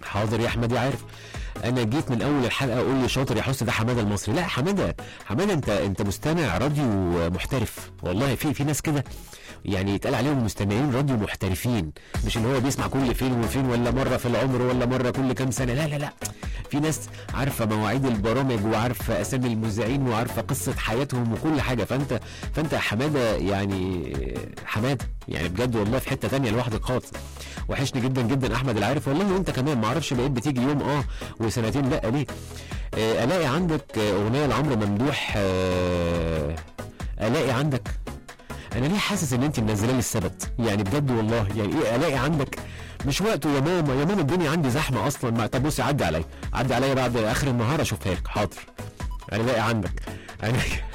حاضر يا احمد يا عارف انا جيت من اول الحلقه اقول لي شاطر يا حسن ده حماده المصري لا حماده حماده انت انت مستمع راديو محترف والله في في ناس كده يعني يتقال عليهم مستمعين راديو محترفين مش اللي هو بيسمع كل فين وفين ولا مره في العمر ولا مره كل كام سنه لا لا لا في ناس عارفه مواعيد البرامج وعارفه اسامي المذيعين وعارفه قصه حياتهم وكل حاجه فانت فانت يا حماده يعني حماده يعني بجد والله في حته تانية لوحدك خالص وحشني جدا جدا احمد العارف والله وانت كمان ما اعرفش بقيت بتيجي يوم اه وسنتين لا ليه آه الاقي عندك آه، اغنيه لعمرو ممدوح آه الاقي عندك انا ليه حاسس ان انت منزله لي السبت يعني بجد والله يعني ايه الاقي عندك مش وقته يا ماما يا ماما الدنيا عندي زحمه اصلا ما طب بصي عدي عليا عدي عليا بعد اخر النهار اشوفها لك حاضر انا لاقي عندك انا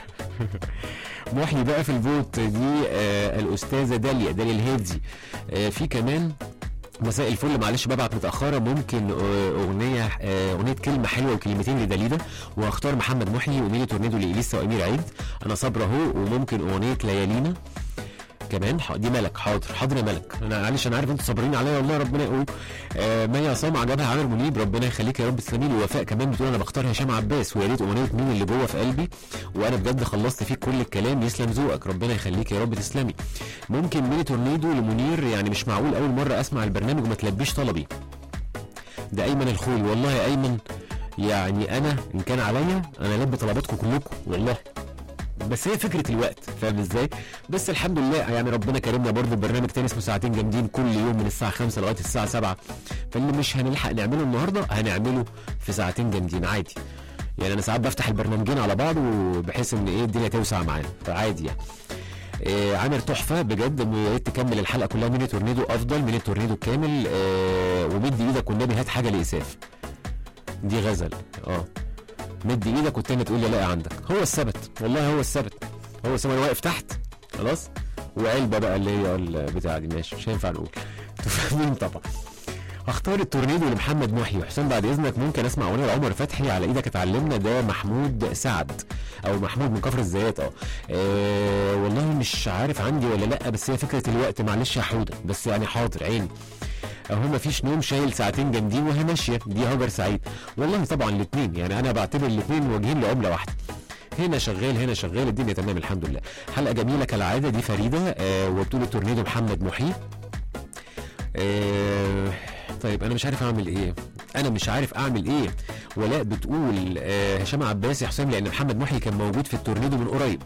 محيي بقى في الفوت دي آه الاستاذه داليا داليا الهيدزي آه في كمان مساء الفل معلش ببعت متاخره ممكن آه، اغنيه آه، اغنيه كلمه حلوه وكلمتين لداليدا واختار محمد محيي واغنيه تورنيدو لاليسا وامير عيد انا صابره اهو وممكن اغنيه ليالينا كمان ح- دي ملك حاضر حاضر يا ملك انا معلش انا عارف انتوا صابرين عليا والله ربنا يقول آه مي عصام عجبها عامر منيب ربنا يخليك يا رب تسلمي لي ووفاء كمان بتقول انا بختار هشام عباس ويا ريت اغنيه مين اللي جوه في قلبي وانا بجد خلصت فيك كل الكلام يسلم ذوقك ربنا يخليك يا رب تسلمي ممكن ميني تورنيدو لمنير يعني مش معقول اول مره اسمع البرنامج وما تلبيش طلبي ده ايمن الخولي والله يا ايمن يعني انا ان كان عليا انا لبي طلباتكم كلكم والله بس هي فكره الوقت فاهم ازاي بس الحمد لله يعني ربنا كرمنا برضه برنامج تاني اسمه ساعتين جامدين كل يوم من الساعه 5 لغايه الساعه 7 فاللي مش هنلحق نعمله النهارده هنعمله في ساعتين جامدين عادي يعني انا ساعات بفتح البرنامجين على بعض وبحيث ان ايه الدنيا توسع معانا فعادي يعني آه عامر تحفه بجد يا ريت تكمل الحلقه كلها ميني تورنيدو افضل ميني تورنيدو كامل آه ومد ايدك والنبي هات حاجه لاساف دي غزل اه مد ايدك والتاني تقول لي لا عندك هو السبت والله هو السبت هو السبت أنا واقف تحت خلاص وعلبه بقى اللي هي البتاعه دي ماشي مش هينفع نقول انتوا فاهمين طبعا هختار التورنيدو لمحمد محي وحسام بعد اذنك ممكن اسمع اغنيه لعمر فتحي على ايدك اتعلمنا ده محمود سعد او محمود من كفر الزيات اه آه، والله مش عارف عندي ولا لا بس هي فكره الوقت معلش يا حوده بس يعني حاضر عيني اهو مفيش نوم شايل ساعتين جامدين وهي ماشيه دي هاجر سعيد والله طبعا الاثنين يعني انا بعتبر الاثنين واجهين لعمله واحده هنا شغال هنا شغال الدنيا تمام الحمد لله حلقه جميله كالعاده دي فريده آه وبطوله تورنيدو محمد محيي آه طيب انا مش عارف اعمل ايه انا مش عارف اعمل ايه ولاء بتقول آه هشام عباس يا حسام لان محمد محيي كان موجود في التورنيدو من قريب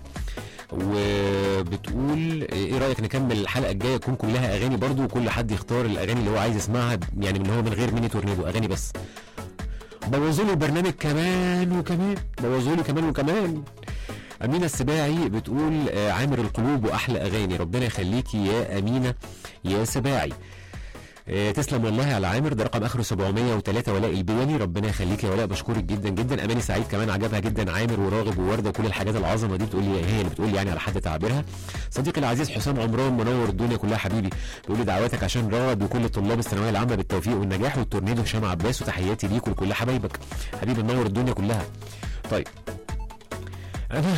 وبتقول ايه رايك نكمل الحلقه الجايه تكون كلها اغاني برضو وكل حد يختار الاغاني اللي هو عايز يسمعها يعني من هو من غير ميني تورنيدو اغاني بس بوظوا لي البرنامج كمان وكمان بوظوا لي كمان وكمان أمينة السباعي بتقول آه، عامر القلوب وأحلى أغاني ربنا يخليكي يا أمينة يا سباعي آه، تسلم والله على عامر ده رقم اخره 703 ولاء البيلي ربنا يخليك يا ولاء بشكرك جدا جدا اماني سعيد كمان عجبها جدا عامر وراغب وورده وكل الحاجات العظمه دي بتقول لي هي اللي بتقول لي يعني على حد تعبيرها صديقي العزيز حسام عمران منور الدنيا كلها حبيبي بيقول لي دعواتك عشان رغد وكل طلاب الثانويه العامه بالتوفيق والنجاح والتورنيدو هشام عباس وتحياتي ليك ولكل حبايبك حبيبي منور الدنيا كلها طيب انا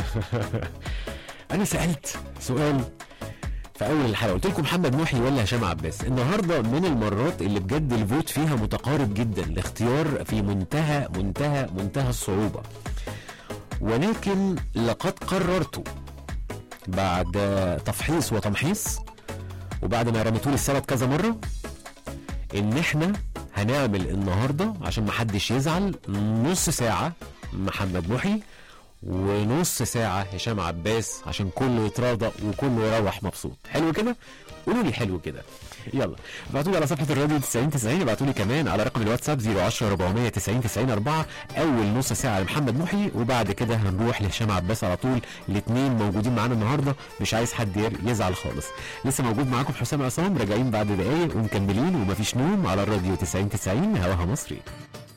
انا سالت سؤال في اول الحلقه قلت لكم محمد محي ولا هشام عباس النهارده من المرات اللي بجد الفوت فيها متقارب جدا الاختيار في منتهى منتهى منتهى الصعوبه ولكن لقد قررت بعد تفحيص وتمحيص وبعد ما رميتولي السبت كذا مره ان احنا هنعمل النهارده عشان محدش يزعل نص ساعه محمد محي ونص ساعة هشام عباس عشان كله يتراضى وكله يروح مبسوط حلو كده قولوا لي حلو كده يلا ابعتوا لي على صفحة الراديو 90 90 ابعتوا لي كمان على رقم الواتساب 010 490 90 4 أول نص ساعة لمحمد محي وبعد كده هنروح لهشام عباس على طول الاثنين موجودين معانا النهاردة مش عايز حد ير- يزعل خالص لسه موجود معاكم حسام عصام راجعين بعد دقايق ومكملين ومفيش نوم على الراديو 90 90 هواها مصري